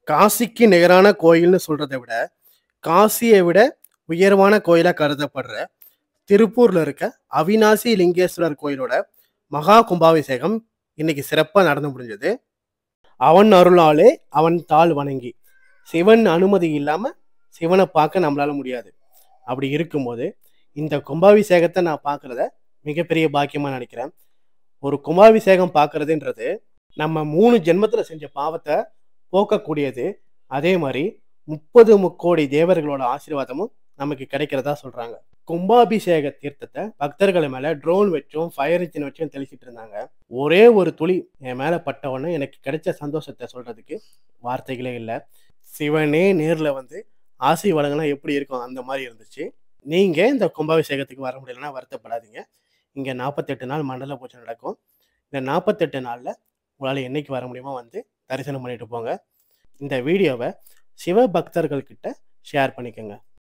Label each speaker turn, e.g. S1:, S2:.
S1: காசிக்கு நிகரான கோயில்னு சொல்றதை விட காசியை விட உயர்வான கோயிலா கருதப்படுற திருப்பூர்ல இருக்க அவினாசி லிங்கேஸ்வரர் கோயிலோட மகா கும்பாபிஷேகம் இன்னைக்கு சிறப்பாக நடந்து முடிஞ்சது அவன் அருளாலே அவன் தாள் வணங்கி சிவன் அனுமதி இல்லாம சிவனை பார்க்க நம்மளால முடியாது அப்படி இருக்கும்போது இந்த கும்பாபிஷேகத்தை நான் பார்க்கறத மிகப்பெரிய பாக்கியமா நினைக்கிறேன் ஒரு கும்பாபிஷேகம் பார்க்கறதுன்றது நம்ம மூணு ஜென்மத்துல செஞ்ச பாவத்தை போக்கக்கூடியது அதே மாதிரி முப்பது முக்கோடி தேவர்களோட ஆசீர்வாதமும் நமக்கு கிடைக்கிறதா சொல்றாங்க கும்பாபிஷேக தீர்த்தத்தை பக்தர்கள் மேல ட்ரோன் வச்சும் ஃபயர் இன்ஜின் வச்சும் தெளிச்சிட்டு இருந்தாங்க ஒரே ஒரு துளி என் மேல பட்ட உடனே எனக்கு கிடைச்ச சந்தோஷத்தை சொல்றதுக்கு வார்த்தைகளே இல்லை சிவனே நேர்ல வந்து ஆசை வழங்கினா எப்படி இருக்கும் அந்த மாதிரி இருந்துச்சு நீங்க இந்த கும்பாபிஷேகத்துக்கு வர முடியலன்னா வருத்தப்படாதீங்க இங்க நாற்பத்தெட்டு நாள் மண்டல பூஜை நடக்கும் இந்த நாற்பத்தெட்டு நாள்ல உங்களால் என்னைக்கு வர முடியுமோ வந்து தரிசனம் பண்ணிட்டு போங்க இந்த வீடியோவை சிவ பக்தர்கள் கிட்ட ஷேர் பண்ணிக்கோங்க